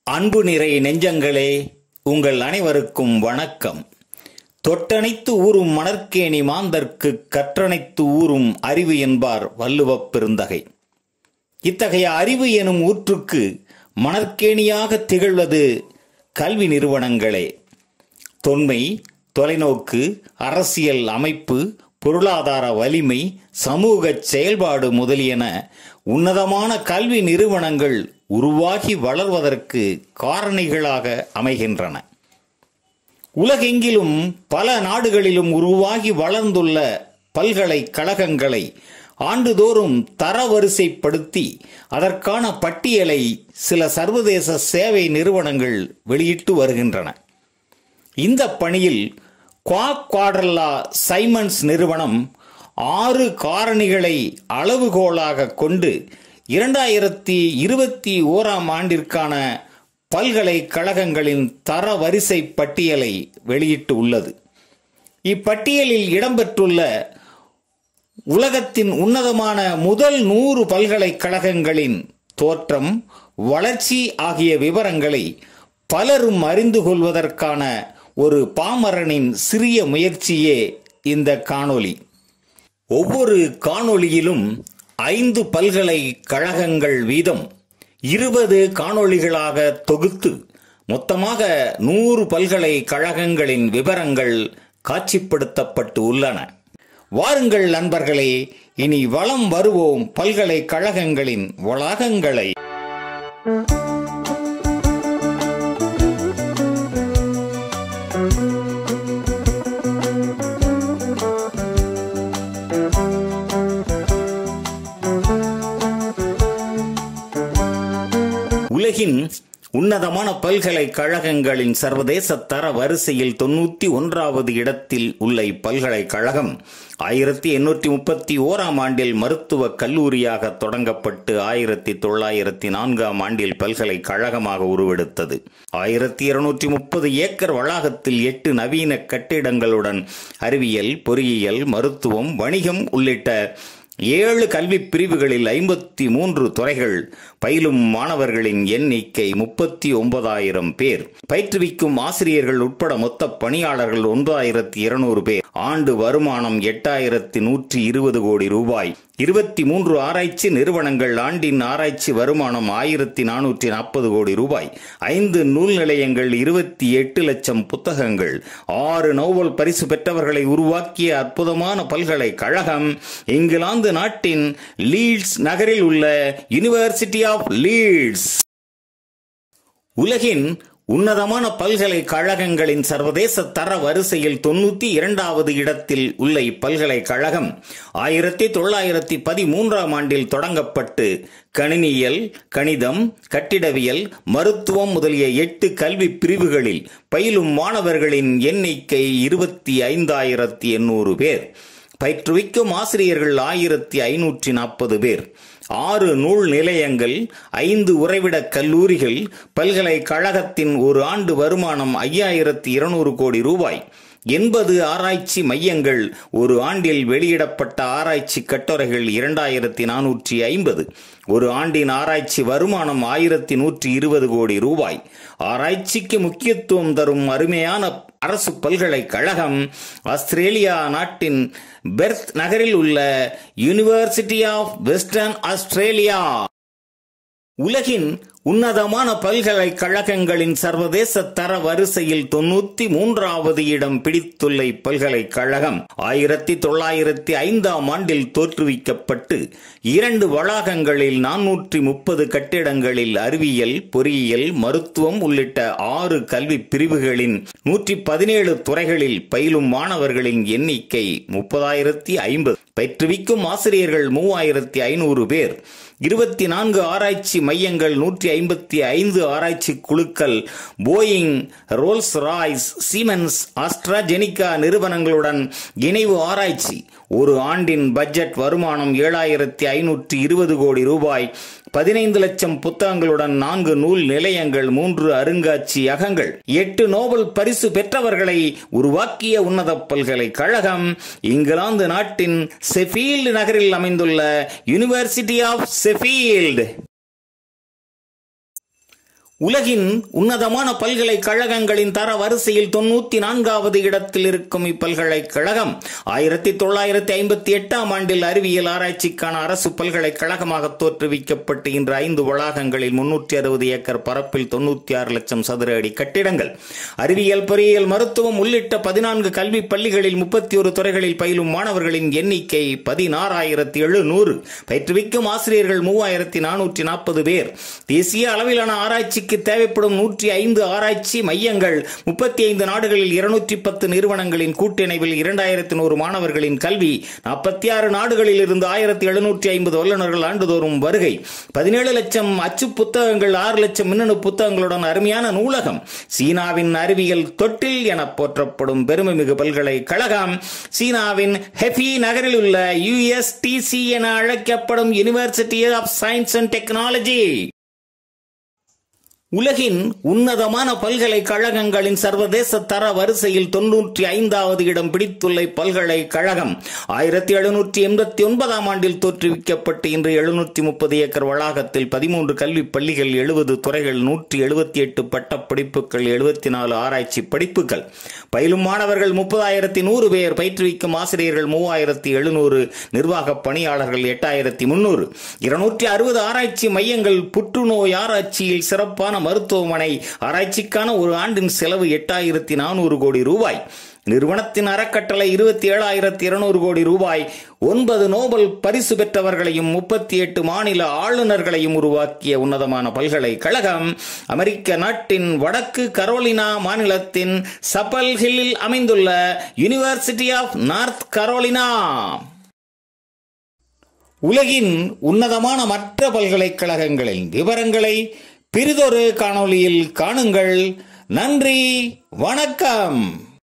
அன்பு நிறை நெஞ்சங்களே உங்கள் அனைவருக்கும் வணக்கம் தொட்டனைத்து ஊறும் மணற்கேணி மாந்தர்க்கு கற்றனைத்து ஊறும் அறிவு என்பார் வள்ளுவப் பெருந்தகை இத்தகைய அறிவு எனும் ஊற்றுக்கு மணற்கேணியாக திகழ்வது கல்வி நிறுவனங்களே தொன்மை தொலைநோக்கு அரசியல் அமைப்பு பொருளாதார வலிமை சமூக செயல்பாடு முதலியன உன்னதமான கல்வி நிறுவனங்கள் உருவாகி வளர்வதற்கு காரணிகளாக அமைகின்றன உலகெங்கிலும் பல நாடுகளிலும் உருவாகி வளர்ந்துள்ள பல்கலைக்கழகங்களை ஆண்டுதோறும் தரவரிசைப்படுத்தி அதற்கான பட்டியலை சில சர்வதேச சேவை நிறுவனங்கள் வெளியிட்டு வருகின்றன இந்த பணியில் குவா குவாட்ரல்லா சைமன்ஸ் நிறுவனம் ஆறு காரணிகளை அளவுகோலாக கொண்டு இரண்டாயிரத்தி இருபத்தி ஓராம் ஆண்டிற்கான பல்கலைக்கழகங்களின் தரவரிசை பட்டியலை வெளியிட்டு உள்ளது இப்பட்டியலில் இடம்பெற்றுள்ள உலகத்தின் உன்னதமான முதல் நூறு பல்கலைக்கழகங்களின் தோற்றம் வளர்ச்சி ஆகிய விவரங்களை பலரும் அறிந்து கொள்வதற்கான ஒரு பாமரனின் சிறிய முயற்சியே இந்த காணொளி ஒவ்வொரு காணொளியிலும் ஐந்து பல்கலைக்கழகங்கள் வீதம் இருபது காணொளிகளாக தொகுத்து மொத்தமாக நூறு பல்கலைக்கழகங்களின் விவரங்கள் காட்சிப்படுத்தப்பட்டு உள்ளன வாருங்கள் நண்பர்களே இனி வளம் வருவோம் பல்கலைக்கழகங்களின் வளாகங்களை உலகின் உன்னதமான பல்கலைக்கழகங்களின் சர்வதேச தர வரிசையில் தொண்ணூத்தி ஒன்றாவது இடத்தில் உள்ள இப்பல்கலைக்கழகம் ஆயிரத்தி எண்ணூற்றி முப்பத்தி ஓராம் ஆண்டில் மருத்துவக் கல்லூரியாக தொடங்கப்பட்டு ஆயிரத்தி தொள்ளாயிரத்தி நான்காம் ஆண்டில் பல்கலைக்கழகமாக உருவெடுத்தது ஆயிரத்தி இருநூற்றி முப்பது ஏக்கர் வளாகத்தில் எட்டு நவீன கட்டிடங்களுடன் அறிவியல் பொறியியல் மருத்துவம் வணிகம் உள்ளிட்ட ஏழு கல்வி பிரிவுகளில் ஐம்பத்தி மூன்று துறைகள் பயிலும் மாணவர்களின் எண்ணிக்கை முப்பத்தி ஒன்பதாயிரம் பேர் பயிற்றுவிக்கும் ஆசிரியர்கள் உட்பட மொத்த பணியாளர்கள் ஒன்பதாயிரத்தி இருநூறு பேர் ஆண்டு வருமானம் எட்டாயிரத்தி நூற்றி இருபது கோடி ரூபாய் இருபத்தி மூன்று ஆராய்ச்சி நிறுவனங்கள் ஆண்டின் ஆராய்ச்சி வருமானம் ஆயிரத்தி நானூற்றி நாற்பது கோடி ரூபாய் ஐந்து நூல் நிலையங்கள் இருபத்தி எட்டு லட்சம் புத்தகங்கள் ஆறு நோபல் பரிசு பெற்றவர்களை உருவாக்கிய அற்புதமான பல்கலைக்கழகம் இங்கிலாந்து நாட்டின் லீட்ஸ் நகரில் உள்ள யூனிவர்சிட்டி ஆஃப் லீட்ஸ் உலகின் உன்னதமான பல்கலைக்கழகங்களின் சர்வதேச தர வரிசையில் தொண்ணூத்தி இரண்டாவது இடத்தில் உள்ள இப்பல்கலைக்கழகம் ஆயிரத்தி தொள்ளாயிரத்தி பதிமூன்றாம் ஆண்டில் தொடங்கப்பட்டு கணினியல் கணிதம் கட்டிடவியல் மருத்துவம் முதலிய எட்டு கல்வி பிரிவுகளில் பயிலும் மாணவர்களின் எண்ணிக்கை இருபத்தி ஐந்தாயிரத்தி எண்ணூறு பேர் பயிற்றுவிக்கும் ஆசிரியர்கள் ஆயிரத்தி ஐநூற்றி நாற்பது பேர் ஆறு நூல் நிலையங்கள் ஐந்து உறைவிட கல்லூரிகள் பல்கலைக்கழகத்தின் ஒரு ஆண்டு வருமானம் ஐயாயிரத்தி இருநூறு கோடி ரூபாய் எண்பது ஆராய்ச்சி மையங்கள் ஒரு ஆண்டில் வெளியிடப்பட்ட ஆராய்ச்சி கட்டுரைகள் இரண்டாயிரத்தி நானூற்றி ஐம்பது ஒரு ஆண்டின் ஆராய்ச்சி வருமானம் ஆயிரத்தி நூற்றி இருபது கோடி ரூபாய் ஆராய்ச்சிக்கு முக்கியத்துவம் தரும் அருமையான அரசு பல்கலைக்கழகம் ஆஸ்திரேலியா நாட்டின் பெர்த் நகரில் உள்ள யூனிவர்சிட்டி ஆஃப் வெஸ்டர்ன் ஆஸ்திரேலியா உலகின் உன்னதமான பல்கலைக்கழகங்களின் சர்வதேச தர வரிசையில் தொண்ணூத்தி மூன்றாவது இடம் பிடித்துள்ள இப்பல்கலைக்கழகம் ஆயிரத்தி தொள்ளாயிரத்தி ஐந்தாம் ஆண்டில் தோற்றுவிக்கப்பட்டு இரண்டு வளாகங்களில் நானூற்றி முப்பது கட்டிடங்களில் அறிவியல் பொறியியல் மருத்துவம் உள்ளிட்ட ஆறு கல்வி பிரிவுகளின் நூற்றி பதினேழு துறைகளில் பயிலும் மாணவர்களின் எண்ணிக்கை முப்பதாயிரத்தி ஐம்பது பயிற்றுவிக்கும் ஆசிரியர்கள் மூவாயிரத்தி ஐநூறு பேர் இருபத்தி நான்கு ஆராய்ச்சி மையங்கள் நூற்றி ஐம்பத்தி ஐந்து ஆராய்ச்சி குழுக்கள் Boeing Rolls Royce Siemens AstraZeneca நிறுவனங்களுடன் இணைவு ஆராய்ச்சி ஒரு ஆண்டின் பட்ஜெட் வருமானம் ஏழாயிரத்தி ஐநூற்றி இருபது கோடி ரூபாய் பதினைந்து லட்சம் புத்தகங்களுடன் நான்கு நூல் நிலையங்கள் மூன்று அருங்காட்சியகங்கள் எட்டு நோபல் பரிசு பெற்றவர்களை உருவாக்கிய உன்னத பல்கலைக்கழகம் இங்கிலாந்து நாட்டின் செஃபீல்டு நகரில் அமைந்துள்ள யூனிவர்சிட்டி ஆஃப் செஃபீல்டு உலகின் உன்னதமான பல்கலைக்கழகங்களின் தர வரிசையில் தொண்ணூத்தி நான்காவது இடத்தில் இருக்கும் இப்பல்கலைக்கழகம் ஆயிரத்தி தொள்ளாயிரத்தி ஐம்பத்தி எட்டாம் ஆண்டில் அறிவியல் ஆராய்ச்சிக்கான அரசு பல்கலைக்கழகமாக தோற்றுவிக்கப்பட்டு இன்று ஐந்து வளாகங்களில் முன்னூற்றி அறுபது ஏக்கர் பரப்பில் தொண்ணூத்தி ஆறு லட்சம் சதுர அடி கட்டிடங்கள் அறிவியல் பொறியியல் மருத்துவம் உள்ளிட்ட பதினான்கு கல்வி பள்ளிகளில் முப்பத்தி ஒரு துறைகளில் பயிலும் மாணவர்களின் எண்ணிக்கை பதினாறாயிரத்தி எழுநூறு பயிற்றுவிக்கும் ஆசிரியர்கள் மூவாயிரத்தி நானூற்றி நாற்பது பேர் தேசிய அளவிலான ஆராய்ச்சிக்கு தேவைப்படும் நூற்றி ஐந்து ஆராய்ச்சி மையங்கள் முப்பத்தி ஐந்து நாடுகளில் இருநூற்றி பத்து நிறுவனங்களின் கூட்டிணைவில் இரண்டாயிரத்தி நூறு மாணவர்களின் கல்வி நாற்பத்தி ஆறு நாடுகளில் இருந்து ஆயிரத்தி எழுநூற்றி ஐம்பது வல்லுநர்கள் ஆண்டுதோறும் வருகை பதினேழு லட்சம் அச்சு புத்தகங்கள் ஆறு லட்சம் மின்னணு புத்தகங்களுடன் அருமையான நூலகம் சீனாவின் அறிவியல் தொட்டில் என போற்றப்படும் பெருமைமிகு பல்கலைக்கழகம் சீனாவின் ஹெஃபி நகரில் உள்ள யுஎஸ்டிசி என அழைக்கப்படும் University of Science and Technology உலகின் உன்னதமான பல்கலைக்கழகங்களின் சர்வதேச தர வரிசையில் தொன்னூற்றி ஐந்தாவது இடம் பிடித்துள்ள பல்கலைக்கழகம் ஆயிரத்தி எழுநூற்றி எண்பத்தி ஒன்பதாம் ஆண்டில் தோற்றுவிக்கப்பட்டு இன்று எழுநூற்றி முப்பது ஏக்கர் வளாகத்தில் பதிமூன்று கல்வி பள்ளிகள் எழுபது துறைகள் நூற்றி எழுபத்தி எட்டு பட்ட படிப்புகள் எழுபத்தி நாலு ஆராய்ச்சி படிப்புகள் பயிலும் மாணவர்கள் முப்பதாயிரத்தி நூறு பேர் பயிற்றுவிக்கும் ஆசிரியர்கள் மூவாயிரத்தி எழுநூறு நிர்வாக பணியாளர்கள் எட்டாயிரத்தி முன்னூறு இருநூற்றி அறுபது ஆராய்ச்சி மையங்கள் புற்றுநோய் ஆராய்ச்சியில் சிறப்பான மருத்துவமனை ஆராய்ச்சிக்கான ஒரு ஆண்டின் செலவு எட்டாயிரத்தி நானூறு கோடி ரூபாய் நிறுவனத்தின் அறக்கட்டளை இருபத்தி ஏழாயிரத்தி இருநூறு கோடி ரூபாய் ஒன்பது நோபல் பரிசு பெற்றவர்களையும் முப்பத்தி எட்டு மாநில ஆளுநர்களையும் உருவாக்கிய உன்னதமான பல்கலைக்கழகம் அமெரிக்க நாட்டின் வடக்கு கரோலினா மாநிலத்தின் சப்பல் ஹில்லில் அமைந்துள்ள யூனிவர்சிட்டி ஆஃப் நார்த் கரோலினா உலகின் உன்னதமான மற்ற பல்கலைக்கழகங்களின் விவரங்களை பிரிதொரு காணொளியில் காணுங்கள் நன்றி வணக்கம்